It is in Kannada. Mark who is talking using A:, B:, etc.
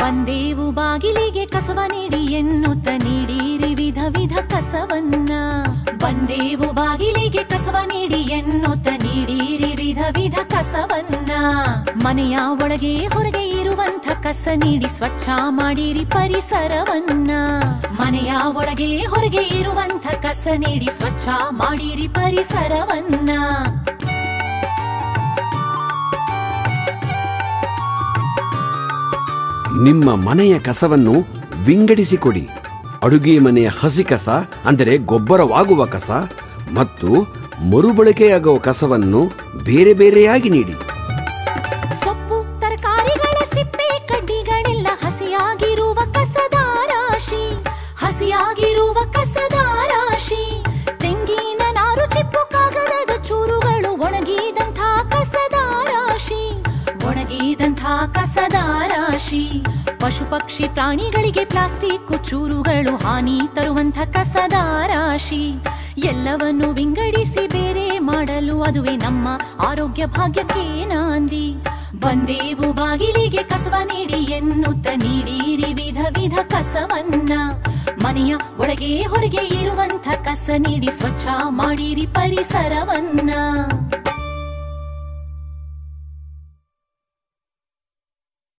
A: ಬಂದೇವು ಬಾಗಿಲಿಗೆ ಕಸವ ನೀಡಿ ಎನ್ನುತ್ತ ನೀಡಿರಿ ವಿಧ ವಿಧ ಕಸವನ್ನ ಬಂದೇವು ಬಾಗಿಲಿಗೆ ಕಸವ ನೀಡಿ ಎನ್ನುತ್ತ ನೀಡಿರಿ ವಿಧ ವಿಧ ಕಸವನ್ನ ಮನೆಯ ಒಳಗೆ ಹೊರಗೆ ಇರುವಂಥ ಕಸ ನೀಡಿ ಸ್ವಚ್ಛ ಮಾಡಿರಿ ಪರಿಸರವನ್ನ ಮನೆಯ ಒಳಗೆ ಹೊರಗೆ ಇರುವಂಥ ಕಸ ನೀಡಿ ಸ್ವಚ್ಛ ಮಾಡಿರಿ ಪರಿಸರವನ್ನ
B: ನಿಮ್ಮ ಮನೆಯ ಕಸವನ್ನು ವಿಂಗಡಿಸಿಕೊಡಿ ಅಡುಗೆ ಮನೆಯ ಹಸಿ ಕಸ ಅಂದರೆ ಗೊಬ್ಬರವಾಗುವ ಕಸ ಮತ್ತು ಮರುಬಳಕೆಯಾಗುವ ಕಸವನ್ನು ಬೇರೆ ಬೇರೆಯಾಗಿ ನೀಡಿ
A: ಸೊಪ್ಪು ತರಕಾರಿಗಳ ಸಿಪ್ಪೆ ಕಡ್ಡಿಗಳೆಲ್ಲ ಹಸಿಯಾಗಿರುವ ಕಸದ ರಾಶಿ ಹಸಿಯಾಗಿರುವ ಕಸದ ರಾಶಿ ತೆಂಗಿನ ನಾರು ಚಿಪ್ಪು ಕಾಗದದ ಚೂರುಗಳು ಒಣಗಿದಂಥ ಕಸದ ರಾಶಿ ಒಣಗಿದಂಥ ಕಸದ ರಾಶಿ ಪಶು ಪಕ್ಷಿ ಪ್ರಾಣಿಗಳಿಗೆ ಪ್ಲಾಸ್ಟಿಕ್ ಚೂರುಗಳು ಹಾನಿ ತರುವಂಥ ಕಸದ ರಾಶಿ ಎಲ್ಲವನ್ನು ವಿಂಗಡಿಸಿ ಬೇರೆ ಮಾಡಲು ಅದುವೇ ನಮ್ಮ ಆರೋಗ್ಯ ಭಾಗ್ಯಕ್ಕೆ ನಾಂದಿ ಬಂದೇವು ಬಾಗಿಲಿಗೆ ಕಸವ ನೀಡಿ ಎನ್ನುತ್ತ ನೀಡಿರಿ ವಿಧ ವಿಧ ಕಸವನ್ನ ಮನೆಯ ಒಳಗೆ ಹೊರಗೆ ಇರುವಂಥ ಕಸ ನೀಡಿ ಸ್ವಚ್ಛ ಮಾಡಿರಿ ಪರಿಸರವನ್ನ